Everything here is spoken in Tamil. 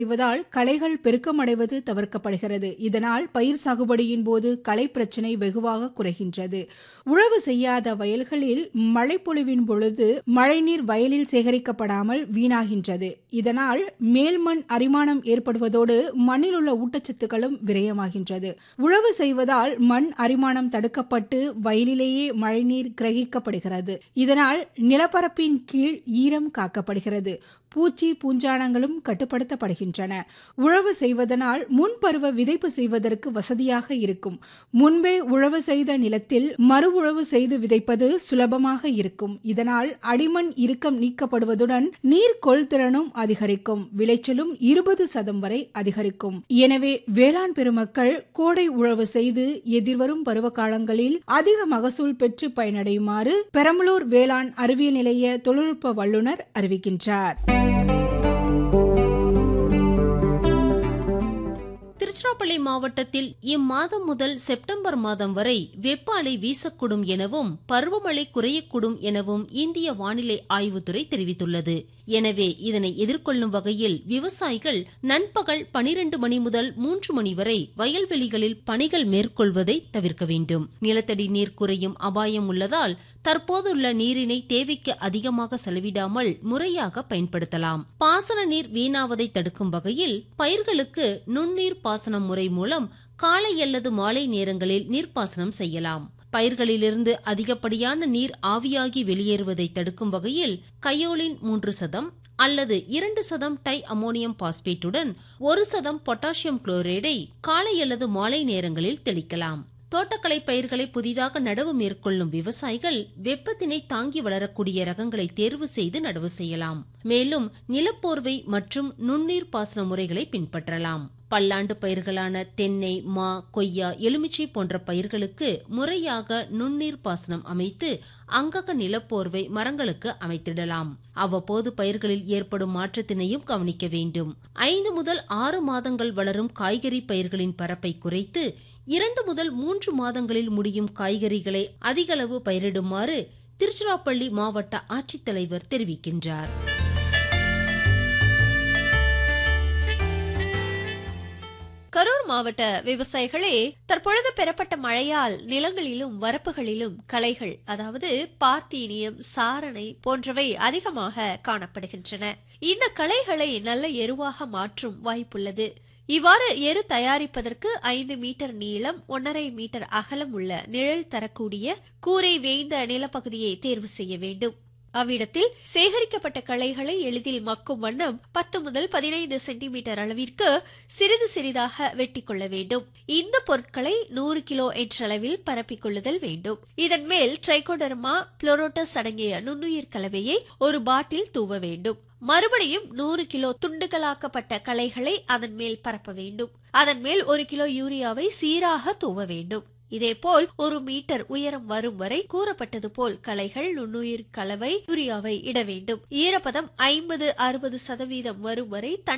செய்வதால் களைகள் பெருக்கமடைவது தவிர்க்கப்படுகிறது இதனால் பயிர் சாகுபடியின் போது களை பிரச்சினை வெகுவாக குறைகின்றது உழவு செய்யாத வயல்களில் மழைப்பொழிவின் பொழுது மழைநீர் வயலில் சேகரிக்கப்படாமல் வீணாகின்றது இதனால் மேல்மண் அரிமானம் ஏற்படுவதோடு மண்ணில் உள்ள ஊட்டச்சத்துக்களும் விரயமாகின்றது உழவு செய்வதால் மண் அரிமானம் தடுக்கப்பட்டு வயலிலேயே மழைநீர் கிரகிக்கப்படுகிறது இதனால் நிலப்பரப்பின் கீழ் ஈரம் காக்கப்படுகிறது பூச்சி பூஞ்சானங்களும் கட்டுப்படுத்தப்படுகின்றன உழவு செய்வதனால் முன்பருவ விதைப்பு செய்வதற்கு வசதியாக இருக்கும் முன்பே உழவு செய்த நிலத்தில் மறு உழவு செய்து விதைப்பது சுலபமாக இருக்கும் இதனால் அடிமண் இறுக்கம் நீக்கப்படுவதுடன் நீர் கொள்திறனும் அதிகரிக்கும் விளைச்சலும் இருபது சதம் வரை அதிகரிக்கும் எனவே வேளாண் பெருமக்கள் கோடை உழவு செய்து எதிர்வரும் பருவ காலங்களில் அதிக மகசூல் பெற்று பயனடையுமாறு பெரம்பலூர் வேளாண் அறிவியல் நிலைய தொழில்நுட்ப வல்லுநர் அறிவிக்கின்றார் திருச்சிராப்பள்ளி மாவட்டத்தில் இம்மாதம் முதல் செப்டம்பர் மாதம் வரை வெப்ப அலை வீசக்கூடும் எனவும் பருவமழை குறையக்கூடும் எனவும் இந்திய வானிலை ஆய்வுத்துறை தெரிவித்துள்ளது எனவே இதனை எதிர்கொள்ளும் வகையில் விவசாயிகள் நண்பகல் பனிரெண்டு மணி முதல் மூன்று மணி வரை வயல்வெளிகளில் பணிகள் மேற்கொள்வதை தவிர்க்க வேண்டும் நிலத்தடி நீர் குறையும் அபாயம் உள்ளதால் தற்போதுள்ள நீரினை தேவைக்கு அதிகமாக செலவிடாமல் முறையாக பயன்படுத்தலாம் பாசன நீர் வீணாவதை தடுக்கும் வகையில் பயிர்களுக்கு நுண்ணீர் பாசனம் முறை மூலம் காலை அல்லது மாலை நேரங்களில் நீர்ப்பாசனம் செய்யலாம் பயிர்களிலிருந்து அதிகப்படியான நீர் ஆவியாகி வெளியேறுவதை தடுக்கும் வகையில் கையோலின் மூன்று சதம் அல்லது இரண்டு சதம் டை அமோனியம் பாஸ்பேட்டுடன் ஒரு சதம் பொட்டாசியம் குளோரைடை காலை அல்லது மாலை நேரங்களில் தெளிக்கலாம் தோட்டக்கலை பயிர்களை புதிதாக நடவு மேற்கொள்ளும் விவசாயிகள் வெப்பத்தினை தாங்கி வளரக்கூடிய ரகங்களை தேர்வு செய்து நடவு செய்யலாம் மேலும் நிலப்போர்வை மற்றும் நுண்ணீர் பாசன முறைகளை பின்பற்றலாம் பல்லாண்டு பயிர்களான தென்னை மா கொய்யா எலுமிச்சை போன்ற பயிர்களுக்கு முறையாக நுண்ணீர் பாசனம் அமைத்து அங்கக நிலப்போர்வை மரங்களுக்கு அமைத்திடலாம் அவ்வப்போது பயிர்களில் ஏற்படும் மாற்றத்தினையும் கவனிக்க வேண்டும் ஐந்து முதல் ஆறு மாதங்கள் வளரும் காய்கறி பயிர்களின் பரப்பை குறைத்து இரண்டு முதல் மூன்று மாதங்களில் முடியும் காய்கறிகளை அதிகளவு பயிரிடுமாறு திருச்சிராப்பள்ளி மாவட்ட ஆட்சித்தலைவர் தெரிவிக்கின்றார் கரூர் மாவட்ட விவசாயிகளே தற்பொழுது பெறப்பட்ட மழையால் நிலங்களிலும் வரப்புகளிலும் களைகள் அதாவது பார்த்தீனியம் சாரணை போன்றவை அதிகமாக காணப்படுகின்றன இந்த களைகளை நல்ல எருவாக மாற்றும் வாய்ப்புள்ளது இவ்வாறு எரு தயாரிப்பதற்கு ஐந்து மீட்டர் நீளம் ஒன்றரை மீட்டர் அகலம் உள்ள நிழல் தரக்கூடிய கூரை வேய்ந்த நிலப்பகுதியை தேர்வு செய்ய வேண்டும் அவ்விடத்தில் சேகரிக்கப்பட்ட களைகளை எளிதில் மக்கும் வண்ணம் பத்து முதல் பதினைந்து சென்டிமீட்டர் அளவிற்கு சிறிது சிறிதாக வெட்டி கொள்ள வேண்டும் இந்த பொருட்களை நூறு கிலோ என்ற அளவில் பரப்பிக் கொள்ளுதல் வேண்டும் இதன் மேல் ட்ரைகோடர்மா புளோரோட்டஸ் அடங்கிய நுண்ணுயிர் கலவையை ஒரு பாட்டில் தூவ வேண்டும் மறுபடியும் நூறு கிலோ துண்டுகளாக்கப்பட்ட களைகளை அதன் மேல் பரப்ப வேண்டும் அதன் மேல் ஒரு கிலோ யூரியாவை சீராக தூவ வேண்டும் இதேபோல் ஒரு மீட்டர் உயரம் வரும் வரை கூறப்பட்டது போல் களைகள் நுண்ணுயிர் கலவை யூரியாவை இட வேண்டும் ஈரப்பதம் ஐம்பது அறுபது சதவீதம் வரும் வரை